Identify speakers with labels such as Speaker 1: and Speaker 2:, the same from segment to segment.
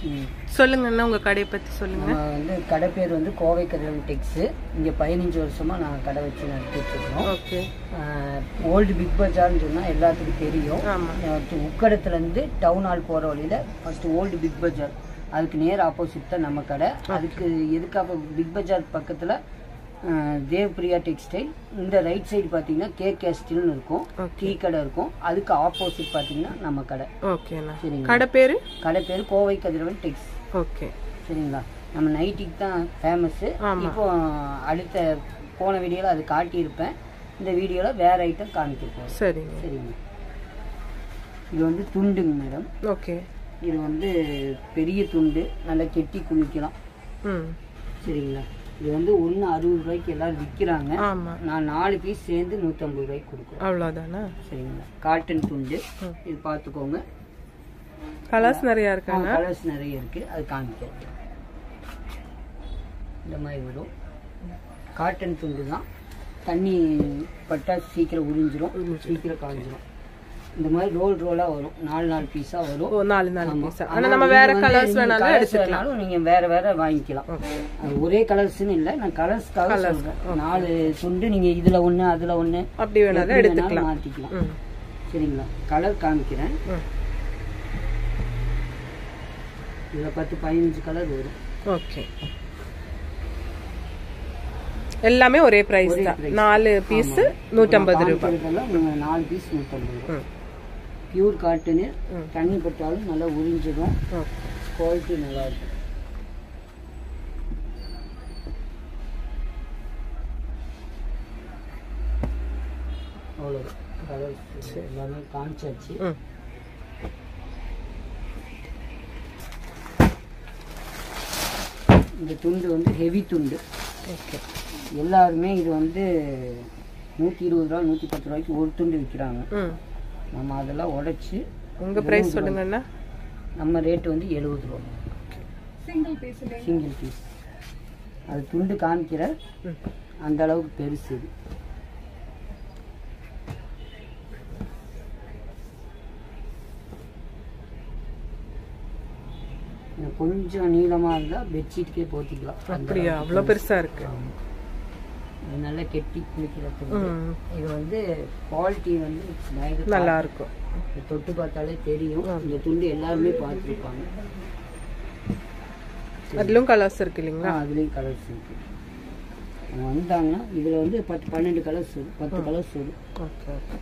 Speaker 1: ம்.
Speaker 2: சொல்லுங்கண்ணா உங்க கடையை பத்தி சொல்லுங்க
Speaker 1: நம்ம வந்து கடை பேர் வந்து கோவை கதிரவன் டெக்ஸு இங்கே பதினஞ்சு வருஷமாக நாங்கள் கடை வச்சு நடத்திட்டு இருக்கோம்
Speaker 2: ஓகே
Speaker 1: ஓல்டு பிக் பஜார்னு சொன்னால் எல்லாத்துக்கும் தெரியும்
Speaker 2: ஆமா
Speaker 1: அஹ் உக்கடத்துலேருந்து டவுன் ஹால் போகிற வழியில் ஃபஸ்ட்டு ஓல்டு பிக் பஜார் அதுக்கு நேர் ஆப்போசிட் தான் நம்ம கடை அதுக்கு எதுக்காக பிக் பஜார் பக்கத்தில் தேவ்பிரியா டெக்ஸ்டைல் இந்த ரைட் சைடு பார்த்தீங்கன்னா கே கேஸ்டில்னு இருக்கும் டீ கடை இருக்கும் அதுக்கு ஆப்போசிட் பார்த்தீங்கன்னா நம்ம கடை
Speaker 2: ஓகேண்ணா
Speaker 1: சரிங்க
Speaker 2: கடை பேரு
Speaker 1: கடை பேர் கோவை கதிரவன் டெக்ஸ்
Speaker 2: ஓகே
Speaker 1: சரிங்களா நம்ம நைட்டிக்கு தான் ஃபேமஸ்ஸு
Speaker 2: ஆமா.
Speaker 1: இப்போ அடுத்த போன வீடியோவில் அது காட்டியிருப்பேன் இந்த வீடியோவில் வேற ஐட்டம் காமிச்சிருப்போம்
Speaker 2: சரிங்க
Speaker 1: சரிங்க இது வந்து துண்டுங்க மேடம்
Speaker 2: ஓகே
Speaker 1: இது வந்து பெரிய துண்டு நல்லா கெட்டி குளிக்கலாம்
Speaker 2: ம்
Speaker 1: சரிங்களா இது வந்து ஒன்று அறுபது ரூபாய்க்கு எல்லாரும் விற்கிறாங்க
Speaker 2: ஆமா
Speaker 1: நான் நாலு பீஸ் சேர்ந்து நூற்றம்பது ரூபாய்க்கு கொடுக்குறேன்
Speaker 2: அவ்வளோதானா
Speaker 1: சரிங்களா காட்டன் துண்டு
Speaker 2: ம்.
Speaker 1: இது பார்த்துக்கோங்க
Speaker 2: கலர்ஸ் நிறைய இருக்காங்க
Speaker 1: கலர்ஸ் நிறைய இருக்கு அது காமிக்கிறேன் இந்த மாதிரி வரும் காட்டன் துண்டு தான் தண்ணி பட்டா சீக்கிரம் உறிஞ்சிரும் சீக்கிரம் காஞ்சிரும் இந்த மாதிரி ரோல் ரோலா வரும் நாலு நாலு பீஸா வரும்
Speaker 2: ஓ நாலு நாலு
Speaker 1: ஆமா.
Speaker 2: பீஸ்
Speaker 1: ஆனா
Speaker 2: ஆனா நம்ம
Speaker 1: நீங்க
Speaker 2: வேற
Speaker 1: வந்து
Speaker 2: கலர்ஸ்
Speaker 1: நீங்க
Speaker 2: வேணாலும்
Speaker 1: colours
Speaker 2: எடுத்துக்கலாம்
Speaker 1: வேணாலும் நீங்க வேற வேற வாங்கிக்கலாம்
Speaker 2: ஓகே
Speaker 1: அது ஒரே கலர்ஸ்னு இல்ல நான் கலர்ஸ்க்காக சொல்றேன் நாலு துண்டு நீங்க இதுல ஒண்ணு அதுல ஒண்ணு
Speaker 2: அப்படி வேணாலும்
Speaker 1: எப்படி
Speaker 2: எடுத்துக்கலாம்
Speaker 1: வேணாலும் மாத்திக்கலாம்
Speaker 2: ம்
Speaker 1: சரிங்களா கலர் காமிக்கிறேன்
Speaker 2: ம்
Speaker 1: இதுல பத்து பதினஞ்சு கலர் வரும்
Speaker 2: ஓகே எல்லாமே ஒரே பிரைஸ்
Speaker 1: ஒரே
Speaker 2: தான்
Speaker 1: price.
Speaker 2: நாலு பீஸ் நூற்றம்பது ரூபாய்
Speaker 1: காமிக்கிறதெல்லாம் நீங்க நாலு பீஸ் நூற்றம்பது ரூபா
Speaker 2: ம்
Speaker 1: பியூர் காட்டனு
Speaker 2: ம்.
Speaker 1: தண்ணி பட்டாலும் நல்லா உறிஞ்சிடும்
Speaker 2: ஓகே
Speaker 1: குவாலிட்டி நல்லா இருக்கும் அவ்வளோதான் கலர்ஸ் எல்லாமே காமிச்சாச்சு
Speaker 2: ம்
Speaker 1: இந்த துண்டு வந்து ஹெவி துண்டு
Speaker 2: ஓகே
Speaker 1: எல்லாருமே இது வந்து நூற்றி இருபது ரூபா நூற்றி பத்து ரூபாய்க்கு ஒரு துண்டு விற்கிறாங்க
Speaker 2: ம்
Speaker 1: நம்ம அதெல்லாம் உடைச்சி
Speaker 2: உங்க பிரைஸ் சொல்லுங்கண்ணா
Speaker 1: நம்ம ரேட்டு வந்து எழுபது ரூபா
Speaker 2: சிங்கிள் பீஸ்
Speaker 1: சிங்கிள் பீஸ் அது துண்டு காமிக்கிற
Speaker 2: ம்
Speaker 1: அந்த அளவுக்கு பெருசு இது இது கொஞ்சம் நீளமா இருந்தா பெட்ஷீட்டுக்கே போத்திக்கலாம் அந்த
Speaker 2: அப்படியா
Speaker 1: அளவுக்கு
Speaker 2: அவ்வளோ பெருசா இருக்கு
Speaker 1: ஆமா. இது நல்லா கெட்டி குளிக்கிற துண்டு
Speaker 2: ம்
Speaker 1: இது வந்து குவாலிட்டி வந்து பயங்கர
Speaker 2: நல்லா இருக்கும்
Speaker 1: இது தொட்டு பார்த்தாலே தெரியும் இந்த துண்டு எல்லாருமே பார்த்துருப்பாங்க
Speaker 2: அதுலயும் கலர்ஸ் இருக்கு இல்லைங்களா
Speaker 1: அதுலேயும் கலர்ஸ் இருக்கு அவங்க வந்தாங்கன்னா இதில் வந்து பத்து பன்னெண்டு கலர்ஸ் வரும் பத்து கலர்ஸ் வரும்
Speaker 2: ஓகே ஓகே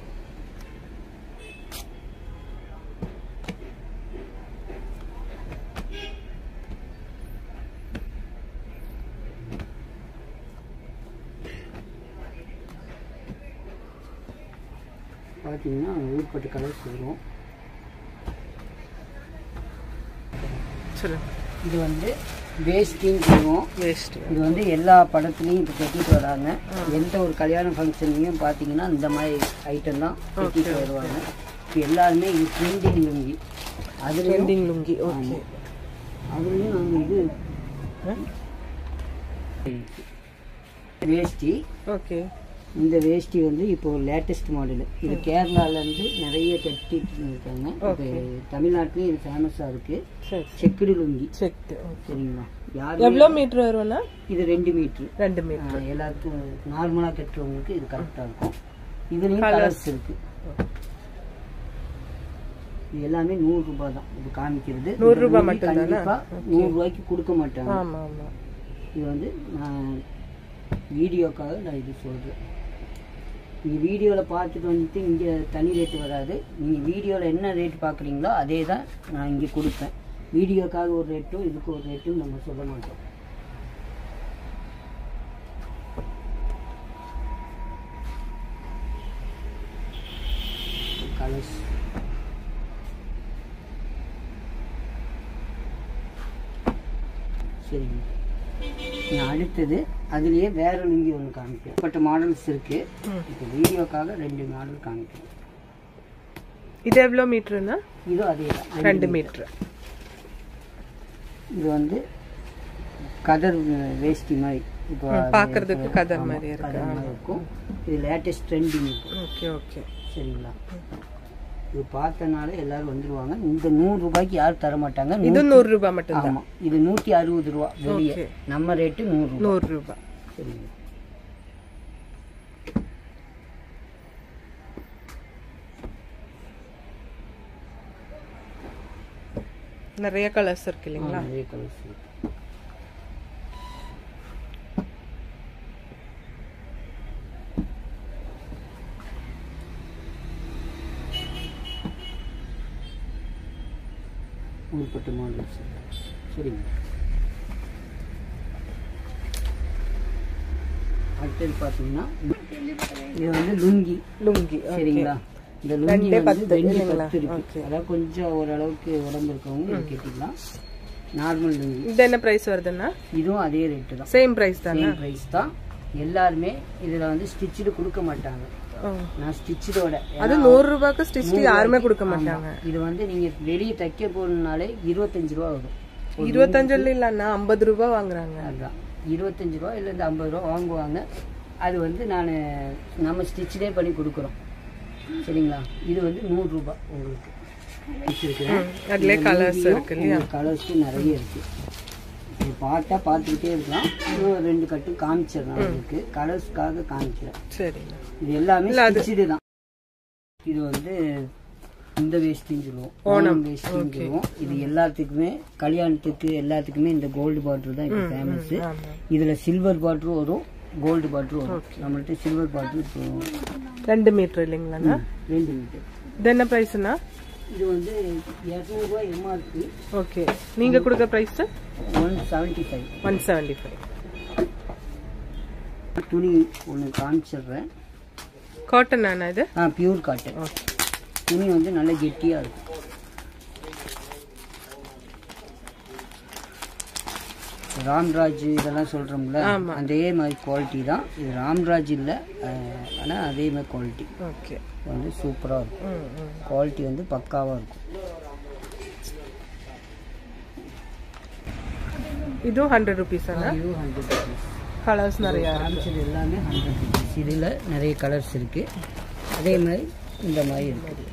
Speaker 1: பார்த்தீங்கன்னா ஊர்பட்டு கலர்ஸ் வரும்
Speaker 2: சொல்லுங்க
Speaker 1: இது வந்து வேஸ்டின்னு சொல்லுவோம்
Speaker 2: வேஸ்ட்
Speaker 1: இது வந்து எல்லா படத்துலையும் இப்போ கட்டிட்டு வராங்க எந்த ஒரு கல்யாண ஃபங்க்ஷன்லையும் பார்த்தீங்கன்னா இந்த மாதிரி ஐட்டம் தான் கட்டிட்டு வருவாங்க இப்போ எல்லாருமே இது ட்ரெண்டிங் லுங்கி அதுலேயும்
Speaker 2: ட்ரெண்டிங் லுங்கி ஓகே
Speaker 1: அதுலேயும் நாங்கள் இது வேஷ்டி
Speaker 2: ஓகே
Speaker 1: இந்த வேஷ்டி வந்து இப்போ லேட்டஸ்ட் மாடல் இது கேரளால இருந்து நிறைய கட்டிட்டு இருக்காங்க இப்போ தமிழ்நாட்டிலையும் இது ஃபேமஸாக இருக்கு
Speaker 2: சரி
Speaker 1: செக்குடு லுங்கி
Speaker 2: செக்
Speaker 1: சரிங்களா யாரு
Speaker 2: எவ்வளோ மீட்டர் வரும்னா
Speaker 1: இது ரெண்டு மீட்ரு
Speaker 2: ரெண்டு மீட்டர்
Speaker 1: எல்லாத்துக்கும் நார்மலாக கட்டுறவங்களுக்கு இது கரெக்டாக இருக்கும் இதுலேயும் கலர்ஸ் இருக்கு இது எல்லாமே நூறு ரூபாய் தான் இது காமிக்கிறது
Speaker 2: நூறு
Speaker 1: இந்த
Speaker 2: ரூபாய்
Speaker 1: லுங்கி
Speaker 2: மட்டும்தானா?
Speaker 1: கண்டிப்பா நூறு ரூபாய்க்கு கொடுக்க மாட்டாங்க
Speaker 2: ஆமா ஆமா
Speaker 1: இது வந்து நான் வீடியோக்காக நான் இது சொல்கிறேன் நீங்கள் வீடியோவில் பார்த்துட்டு வந்துட்டு இங்கே தனி ரேட்டு வராது நீங்கள் வீடியோவில் என்ன ரேட் பார்க்குறீங்களோ அதே தான் நான் இங்கே கொடுப்பேன் வீடியோக்காக ஒரு ரேட்டும் இதுக்கு ஒரு ரேட்டும் நம்ம சொல்ல மாட்டோம் கலர்ஸ் சரிங்க நான் அடுத்தது அதுலயே வேற லுங்கி ஒன்று காமிக்கிறேன் பட்ட மாடல்ஸ் இருக்கு
Speaker 2: ம்.
Speaker 1: இப்போ வீடியோக்காக ரெண்டு மாடல் காமிக்கிறேன்
Speaker 2: இது எவ்வளோ மீட்டருன்னா
Speaker 1: இதுவும் அதே தான்
Speaker 2: ரெண்டு மீட்டர்
Speaker 1: இது வந்து கதர் வேஷ்டி மாதிரி இப்போ
Speaker 2: ம்,
Speaker 1: அது
Speaker 2: பார்க்கறதுக்கு
Speaker 1: இப்போ-
Speaker 2: கதர்
Speaker 1: ஆமா,
Speaker 2: மாதிரி இருக்கு.
Speaker 1: கதர் மாதிரி இருக்கும் இது லேட்டஸ்ட் ட்ரெண்டிங் இருக்கும்
Speaker 2: ஓகே ஓகே
Speaker 1: சரிங்களா இது பார்த்தனால எல்லாரும் வந்துருவாங்க இந்த நூறு ரூபாய்க்கு யாரும் தர மாட்டாங்க
Speaker 2: இது நூறு ரூபாய் மட்டும்தான்
Speaker 1: ஆமா இது நூத்தி அறுபது ரூபா வெளியே
Speaker 2: Okay.
Speaker 1: நம்ம ரேட்டு நூறு ரூபா
Speaker 2: நூறு ரூபாய்
Speaker 1: சரிங்க
Speaker 2: நிறைய கலர்ஸ் இருக்கு இல்லைங்களா
Speaker 1: ஆ, நிறைய கலர்ஸ் இருக்கு ஊர்பட்டு மாடல்ஸ் சரிங்க அடுத்தது பார்த்தீங்கன்னா இது வந்து லுங்கி
Speaker 2: லுங்கி
Speaker 1: சரிங்களா இந்த லுங்கி
Speaker 2: ரெண்டே
Speaker 1: வந்து
Speaker 2: பத்து
Speaker 1: ரெண்டு
Speaker 2: இல்லைங்களா?
Speaker 1: பத்து இருக்கு அதாவது கொஞ்சம் ஓரளவுக்கு உடம்பு இருக்கவங்க இது கேட்டிக்கலாம் நார்மல் லுங்கி
Speaker 2: இது என்ன பிரைஸ் வருதுன்னா
Speaker 1: இதுவும் அதே ரேட்டு தான்
Speaker 2: சேம் பிரைஸ் தானே
Speaker 1: சேம் ப்ரைஸ் தான் எல்லாருமே இதில் வந்து ஸ்டிச்சுடு கொடுக்க மாட்டாங்க
Speaker 2: ஓ.
Speaker 1: நான் ஸ்டிச்சோட
Speaker 2: அது நூறு ரூபாய்க்கு ஸ்டிச் யாருமே கொடுக்க மாட்டாங்க
Speaker 1: இது வந்து நீங்க வெளியே தைக்க போகணுனாலே இருபத்தஞ்சு ரூபா வரும்
Speaker 2: இருபத்தஞ்சுல இல்லைன்னா ஐம்பது ரூபாய் வாங்குறாங்க
Speaker 1: அதுதான் இருபத்தஞ்சு ரூபா இல்லை இந்த ஐம்பது ரூபா வாங்குவாங்க அது வந்து நான் நம்ம ஸ்டிச்சே பண்ணி கொடுக்குறோம் சரிங்களா இது வந்து நூறு ரூபாய் உங்களுக்கு வச்சிருக்கிறேன்
Speaker 2: அதுலயே கலர்ஸ் இருக்கு இல்லையா
Speaker 1: கலர்ஸ் நிறைய இருக்கு இது பார்த்தா பார்த்துக்கிட்டே இருக்கலாம் இன்னும் ரெண்டு கட்டு காமிச்சிடலாம் உங்களுக்கு கலர்ஸ்க்காக காமிக்கிறேன்
Speaker 2: சரிங்க
Speaker 1: இது எல்லாமே ஸ்டிச்சடு தான் இது வந்து இந்த வேஷ்டின்னு சொல்லுவோம் ஓணம் வேஷ்டின்னு சொல்லுவோம் இது எல்லாத்துக்குமே கல்யாணத்துக்கு எல்லாத்துக்குமே இந்த கோல்டு பார்டர் தான் இப்போ ஃபேமஸ்
Speaker 2: ஆமா
Speaker 1: இதுல சில்வர் பார்டரும் வரும் கோல்டு பார்டரும் வரும் நம்மள்ட்ட சில்வர் பார்டர் இப்போ
Speaker 2: ரெண்டு மீட்டர் இல்லைங்களாண்ணா
Speaker 1: ரெண்டு மீட்டர்
Speaker 2: இது என்ன பிரைஸ்னா
Speaker 1: இது வந்து இரநூறுவா எம்ஆர்பி
Speaker 2: ஓகே நீங்க கொடுக்க price
Speaker 1: one seventy five
Speaker 2: one seventy five
Speaker 1: துணி ஒன்று காமிச்சிடுறேன்
Speaker 2: காட்டன் ஆனா இது
Speaker 1: ஆ பியூர் காட்டன்
Speaker 2: ஓகே
Speaker 1: துணி வந்து நல்லா கெட்டியா இருக்கும் ராம்ராஜ் இதெல்லாம் சொல்றோம்ல
Speaker 2: ஆமா.
Speaker 1: அதே மாதிரி குவாலிட்டி தான் இது ராம்ராஜ் இல்லை அஹ், ஆனா அதே மாதிரி குவாலிட்டி
Speaker 2: ஓகே
Speaker 1: வந்து சூப்பரா இருக்கும்
Speaker 2: ம் ம்
Speaker 1: குவாலிட்டி வந்து பக்காவா இருக்கும்
Speaker 2: இதுவும் ஹண்ட்ரட் ருபீஸ் ஆனா
Speaker 1: இது ஹண்ட்ரட் ருபீஸ்
Speaker 2: கலர்ஸ் நிறையா இருக்கு
Speaker 1: காமிச்சது எல்லாமே ஹண்ட்ரட் ருபீஸ் இதில் நிறைய கலர்ஸ் இருக்கு அதே மாதிரி இந்த மாதிரி இருக்கு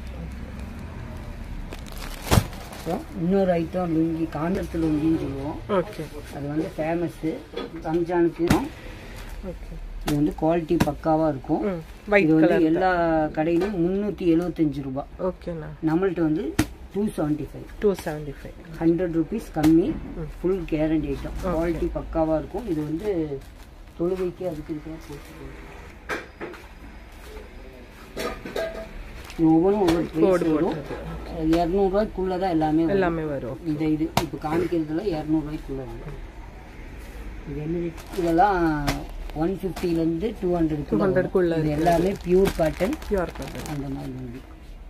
Speaker 1: அப்புறம் இன்னொரு ஐட்டம் லுங்கி காந்தத்து லுங்கின்னு சொல்லுவோம்
Speaker 2: ஓகே
Speaker 1: அது வந்து ஃபேமஸ்ஸு ரம்ஜானுக்கு
Speaker 2: ஓகே
Speaker 1: இது வந்து குவாலிட்டி பக்காவாக இருக்கும்
Speaker 2: ம் ஒயிட்
Speaker 1: இது வந்து
Speaker 2: கலர்
Speaker 1: எல்லா கடையிலும் முந்நூற்றி எழுபத்தஞ்சு ரூபா
Speaker 2: ஓகேண்ணா
Speaker 1: நம்மள்ட்ட வந்து two seventy five
Speaker 2: two seventy five
Speaker 1: hundred rupees கம்மி ஃபுல் கேரண்டி ஐட்டம் குவாலிட்டி பக்காவாக இருக்கும் இது வந்து தொழுகைக்கு அதுக்கு இருக்கிற போட்டு ஒவ்வொன்றும் ஒவ்வொரு ப்ரைஸ் வரும் இரநூறுவாய்க்குள்ளே தான் எல்லாமே வரும்.
Speaker 2: எல்லாமே வரும்
Speaker 1: இந்த இது இப்போ காமிக்கிறதுல இரநூறுவாய்க்குள்ள வரும் இது என்ன rate? இதெல்லாம் ஒன் ஃபிஃப்டிலேருந்து டூ ஹண்ட்ரட்
Speaker 2: 200 குள்ள
Speaker 1: இது எல்லாமே பியூர் காட்டன்
Speaker 2: பியூர் காட்டன்
Speaker 1: அந்த மாதிரி வந்து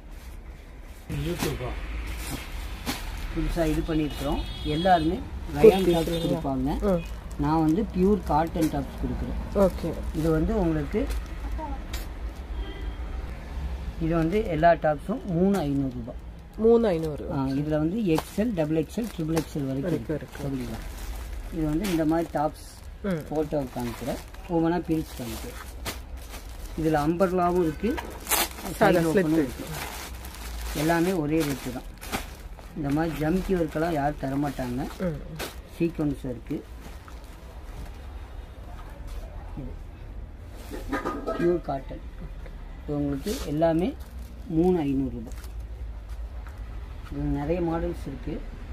Speaker 1: புதுசாக இது பண்ணியிருக்கிறோம் எல்லாருமே ரயான் டாப்ஸ் கொடுப்பாங்க
Speaker 2: ம்
Speaker 1: நான் வந்து பியூர் காட்டன் டாப்ஸ் கொடுக்குறேன்
Speaker 2: ஓகே
Speaker 1: இது வந்து உங்களுக்கு இது வந்து எல்லா டாப்ஸும் மூணு ஐநூறுரூபா
Speaker 2: மூணு ஐநூறு
Speaker 1: இதில் வந்து XL double XL triple XL வரைக்கும் இருக்கு.
Speaker 2: வரைக்கும் இருக்கு
Speaker 1: சரிங்களா இது வந்து இந்த மாதிரி டாப்ஸ்
Speaker 2: ம்
Speaker 1: ஃபோட்டோ காமிக்கிறேன் ஒவ்வொன்றா பிரித்து காமிக்கிறேன் இதில் அம்பர்லாவும் இருக்குது
Speaker 2: சாதா ஸ்லிட்
Speaker 1: இருக்கு எல்லாமே ஒரே ரேட்டு தான் இந்த மாதிரி ஜம்கி ஒர்க்கெல்லாம் யாரும் தர மாட்டாங்க
Speaker 2: ம்
Speaker 1: சீக்வன்ஸ் இருக்கு பியூர் காட்டன் இது உங்களுக்கு எல்லாமே மூணு ஐநூறுரூபா இது நிறைய மாடல்ஸ் இருக்கு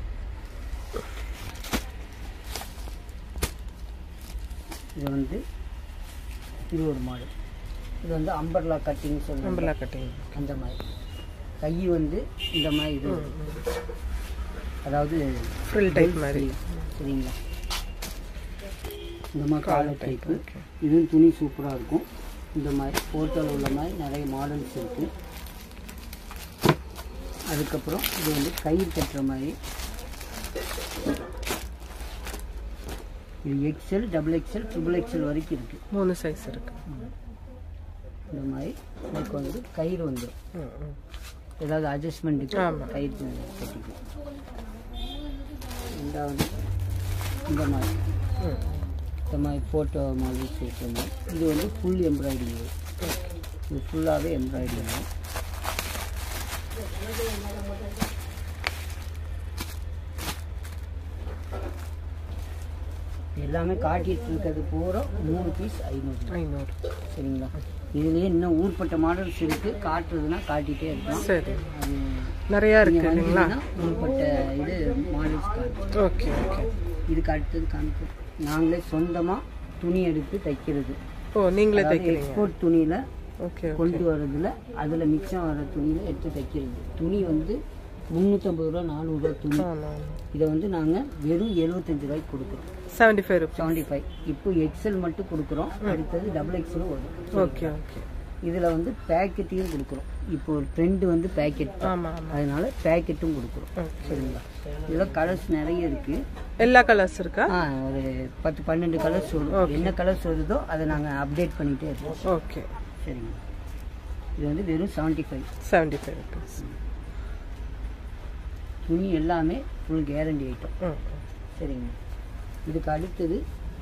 Speaker 1: இது வந்து இது ஒரு மாடல் இது வந்து அம்பர்லா கட்டிங் சொல்லுவாங்க
Speaker 2: நம்பர்லா கட்டிங்
Speaker 1: அந்த மாதிரி கை வந்து இந்த மாதிரி இது அதாவது
Speaker 2: ஃப்ரில் டைப் மாதிரி
Speaker 1: சரிங்களா இந்த மாதிரி காலர் டைப்பு
Speaker 2: ஓகே
Speaker 1: இதுவும் துணி சூப்பராக இருக்கும் இந்த மாதிரி ஃபோட்டோவில் உள்ள மாதிரி நிறைய மாடல்ஸ் இருக்குது அதுக்கப்புறம் இது வந்து கயிறு கட்டுற மாதிரி இது XL double XL triple XL வரைக்கும் இருக்குது
Speaker 2: மூணு சைஸ் இருக்கு
Speaker 1: இந்த மாதிரி இதுக்கு வந்து கயிறு வந்துடும்
Speaker 2: ம் ம்
Speaker 1: ஏதாவது அட்ஜஸ்ட்மெண்ட்டுக்கு
Speaker 2: ஆமா.
Speaker 1: கயிறு கட்டிக்கலாம் ரெண்டாவது இந்த மாதிரி
Speaker 2: ம்
Speaker 1: இந்த மாதிரி ஃபோட்டோ மாதிரி சேர்க்குற மாதிரி இது வந்து ஃபுல் எம்ப்ராய்டிங் இது ஃபுல்லாகவே எம்ப்ராய்டிங் எல்லாமே காட்டிட்டு இருக்கிறது பூரா மூணு பீஸ் ஐநூறு
Speaker 2: ஐநூறு
Speaker 1: சரிங்களா இதுலயே இன்னும் ஊர்பட்ட மாடல்ஸ் இருக்கு காட்டுறதுன்னா காட்டிட்டே இருக்கலாம்
Speaker 2: சரி
Speaker 1: அது
Speaker 2: நிறையா இருக்கு
Speaker 1: நீங்க
Speaker 2: இல்லைங்களா
Speaker 1: வந்தீங்கன்னா ஊர்பட்ட இது மாடல்ஸ் காட்டு
Speaker 2: ஓகே ஓகே
Speaker 1: இதுக்கு அடுத்தது காமிக்கும் நாங்களே சொந்தமா துணி எடுத்து தைக்கிறது
Speaker 2: ஓ நீங்களே
Speaker 1: அதாவது
Speaker 2: தைக்கிறீங்க
Speaker 1: எக்ஸ்போர்ட் துணியில
Speaker 2: ஓகே
Speaker 1: கொண்டு வர்றதுல அதில் மிச்சம் வர துணியில எடுத்து தைக்கிறது துணி வந்து முந்நூற்றம்பது ரூபா நானூறுரூவா துணி
Speaker 2: ஆமாம்
Speaker 1: இதை வந்து நாங்கள் வெறும் எழுபத்தஞ்சு ரூபாய்க்கு கொடுக்குறோம்
Speaker 2: seventy five rupees
Speaker 1: seventy five இப்போ எக்ஸல் மட்டும் கொடுக்குறோம் அடுத்தது டபுள் எக்ஸலும் வரும்
Speaker 2: ஓகே ஓகே
Speaker 1: இதில் வந்து பேக்கெட்டையும் கொடுக்குறோம் இப்போ ஒரு ட்ரெண்டு வந்து பேக்கெட்
Speaker 2: ஆமாம் ஆமாம்
Speaker 1: அதனால பேக்கெட்டும் கொடுக்குறோம்
Speaker 2: ஓகே
Speaker 1: சரிங்களா இதில் கலர்ஸ் நிறைய இருக்குது
Speaker 2: எல்லா கலர்ஸ் இருக்கா
Speaker 1: ஆ ஒரு பத்து பன்னெண்டு கலர்ஸ் வரும் என்ன கலர்ஸ் வருதோ அதை நாங்கள் அப்டேட் பண்ணிகிட்டே இருக்கோம்
Speaker 2: ஓகே
Speaker 1: சரிங்க இது வந்து வெறும் seventy five
Speaker 2: seventy five rupees
Speaker 1: துணி எல்லாமே ஃபுல் கேரண்டி ஐட்டம்
Speaker 2: ம்
Speaker 1: சரிங்க இதுக்கு அடுத்தது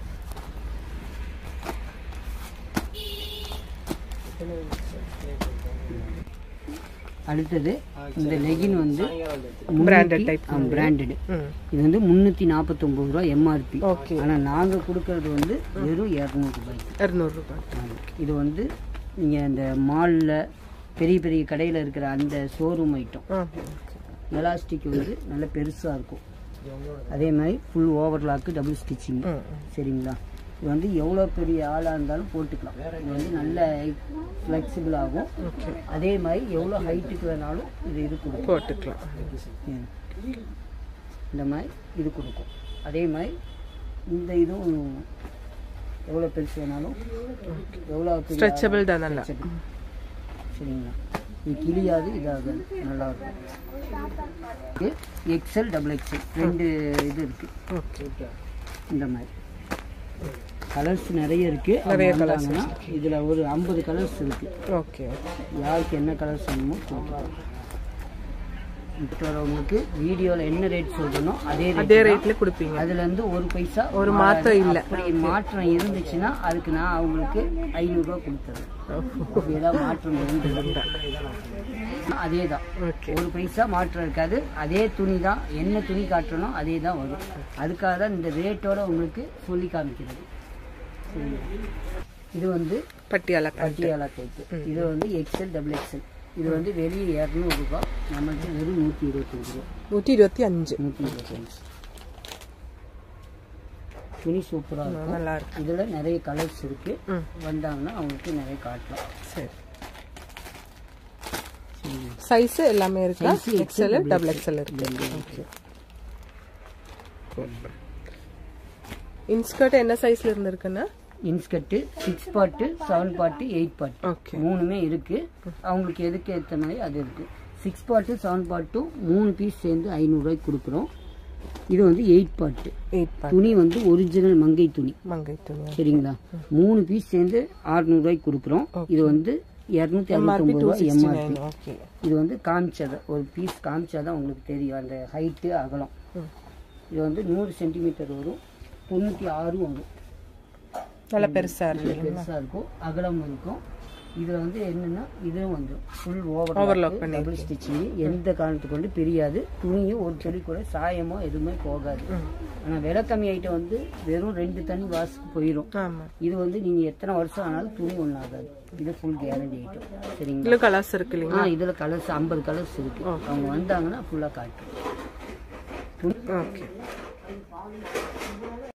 Speaker 1: அடுத்தது இந்த லெகின் வந்து
Speaker 2: Branded type.
Speaker 1: பிராண்டடு
Speaker 2: ம்
Speaker 1: இது வந்து முந்நூற்றி நாற்பத்தொம்பது ரூபா எம்ஆர்பி
Speaker 2: ஓகே
Speaker 1: ஆனால் நாங்கள் கொடுக்கறது வந்து வெறும் இரநூறுபாய்க்கு
Speaker 2: இரநூறுபா
Speaker 1: இது வந்து நீங்கள் இந்த மாலில் பெரிய பெரிய கடையில் இருக்கிற அந்த ஷோரூம் ஐட்டம்
Speaker 2: ஆ
Speaker 1: எலாஸ்டிக் வந்து நல்ல பெருசாக இருக்கும் அதே மாதிரி ஃபுல் ஓவர்லாக்கு டபுள் ஸ்டிச்சிங்
Speaker 2: ம்
Speaker 1: சரிங்களா இது வந்து எவ்வளோ பெரிய ஆளாக இருந்தாலும் போட்டுக்கலாம் இது வந்து நல்ல ஃப்ளெக்சிபிள் ஆகும்
Speaker 2: ஓகே
Speaker 1: அதே மாதிரி எவ்வளோ ஹைட்டுக்கு வேணாலும் இது இது கொடுக்கும்
Speaker 2: போட்டுக்கலாம்
Speaker 1: ம். இந்த மாதிரி இது கொடுக்கும் அதே மாதிரி இந்த இதுவும் எவ்வளோ பெருசு வேணாலும் எவ்வளோ பெரிய
Speaker 2: ஸ்ட்ரெச்சபிள் தான் நல்லா
Speaker 1: சரி. சரிங்களா இது கிளியாது இதாகாது நல்லா இருக்கும் எக்ஸல் டபுள் எக்ஸல் ரெண்டு இது இருக்கு
Speaker 2: ஓகே
Speaker 1: இந்த மாதிரி கலர்ஸ் நிறைய இருக்கு
Speaker 2: நிறைய
Speaker 1: அவங்க
Speaker 2: colours
Speaker 1: வந்தாங்கன்னா இதுல ஒரு ஐம்பது கலர்ஸ் இருக்கு
Speaker 2: ஓகே
Speaker 1: யாருக்கு என்ன கலர்ஸ் வேணுமோ போட்டுக்கலாம் இப்போ வரவங்களுக்கு வீடியோவில் என்ன ரேட் சொல்றனோ அதே ரேட்
Speaker 2: அதே ரேட்ல கொடுப்பீங்க
Speaker 1: அதுல இருந்து ஒரு பைசா
Speaker 2: ஒரு மாற்றம் இல்ல.
Speaker 1: அப்படி மாற்றம் இருந்துச்சுன்னா அதுக்கு நான் அவங்களுக்கு ஐநூறுரூவா கொடுத்துறேன் அப்படி ஏதாவது மாற்றம் இருந்தது அதே தான்
Speaker 2: ஓகே
Speaker 1: ஒரு பைசா மாற்றம் இருக்காது அதே துணி தான் என்ன துணி காட்டணும் அதே தான் வரும் அதுக்காக தான் இந்த ரேட்டோட உங்களுக்கு சொல்லி காமிக்கிறது சரிங்களா? இது வந்து
Speaker 2: பட்டியாலா பேண்ட்
Speaker 1: பட்டியாலா டைப்பு இது வந்து எக்ஸல் டபுள் எக்ஸல் இது வந்து வெளியே இரநூறுபா நம்மளுக்கு வெறும் நூற்றி இருபத்தஞ்சு ரூபா
Speaker 2: நூற்றி இருபத்தி அஞ்சு
Speaker 1: நூற்றி இருபத்தஞ்சு துணி சூப்பராக இருக்கும்
Speaker 2: நல்லா இருக்கு
Speaker 1: இதில் நிறைய கலர்ஸ் இருக்கு
Speaker 2: ம்
Speaker 1: வந்தாங்கன்னா அவங்களுக்கு நிறைய காட்டலாம்
Speaker 2: சரி
Speaker 1: சரிங்களா?
Speaker 2: சைஸ் எல்லாமே இருக்கா
Speaker 1: Size XL,
Speaker 2: XL
Speaker 1: double
Speaker 2: double
Speaker 1: XL.
Speaker 2: XL இருக்கு
Speaker 1: ரெண்டு
Speaker 2: ஓகே இன்ஸ்கர்ட் என்ன சைஸ்ல இருந்து இருக்குன்னா
Speaker 1: inskirt six part seven part eight part
Speaker 2: okay
Speaker 1: மூணுமே இருக்கு அவங்களுக்கு எதுக்கு ஏற்ற மாதிரி அது இருக்கு சிக்ஸ் பார்ட்டு செவன் பார்ட்டும் மூணு பீஸ் சேர்ந்து ஐநூறுரூவாய்க்கு கொடுக்குறோம் இது வந்து எயிட் பார்ட்டு
Speaker 2: எயிட் பேண்ட்
Speaker 1: துணி வந்து ஒரிஜினல் மங்கை துணி
Speaker 2: மங்கை துணி
Speaker 1: சரிங்களா மூணு பீஸ் சேர்ந்து ஆறுநூறுவாய்க்கு கொடுக்குறோம் இது வந்து இரநூத்தி
Speaker 2: எம்ஆர்பி
Speaker 1: அறுபத்தொம்பது
Speaker 2: டூ
Speaker 1: ரூபா
Speaker 2: சிக்ஸ்டி
Speaker 1: எம்ஆர்பி
Speaker 2: நைன் ஓகே
Speaker 1: இது வந்து காமிச்சது ஒரு பீஸ் காமிச்சாதான் உங்களுக்கு தெரியும் அந்த ஹைட்டு அகலம்
Speaker 2: ம்.
Speaker 1: இது வந்து நூறு சென்டிமீட்டர் வரும் தொண்ணூற்றி ஆறு வரும்
Speaker 2: நல்லா பெருசா
Speaker 1: நல்ல
Speaker 2: இருக்கு
Speaker 1: பெருசாக இருக்கும் அகலம் இருக்கும் இதில் வந்து என்னன்னா இதுவும் வந்து ஃபுல்
Speaker 2: Overlock
Speaker 1: ஓவர்
Speaker 2: பண்ணி
Speaker 1: டபுள் ஸ்டிச்சிங் எந்த காரணத்துக்கு கொண்டு பிரியாது துணியும் ஒரு துளி கூட சாயமோ எதுவுமே போகாது
Speaker 2: ம்.
Speaker 1: ஆனால் விலை கம்மி ஐட்டம் வந்து வெறும் ரெண்டு தண்ணி வாசுக்கு போயிடும்
Speaker 2: ஆமா
Speaker 1: இது வந்து நீங்கள் எத்தனை வருஷம் ஆனாலும் துணி ஒன்றும் ஆகாது இது ஃபுல் கேரண்டி ஐட்டம் சரிங்களா
Speaker 2: இதுல கலர்ஸ் இருக்கு இல்லைங்களா
Speaker 1: ஆ இதில் கலர்ஸ் ஐம்பது கலர்ஸ் இருக்கு அவங்க வந்தாங்கன்னா ஃபுல்லாக காட்டும்
Speaker 2: ஓகே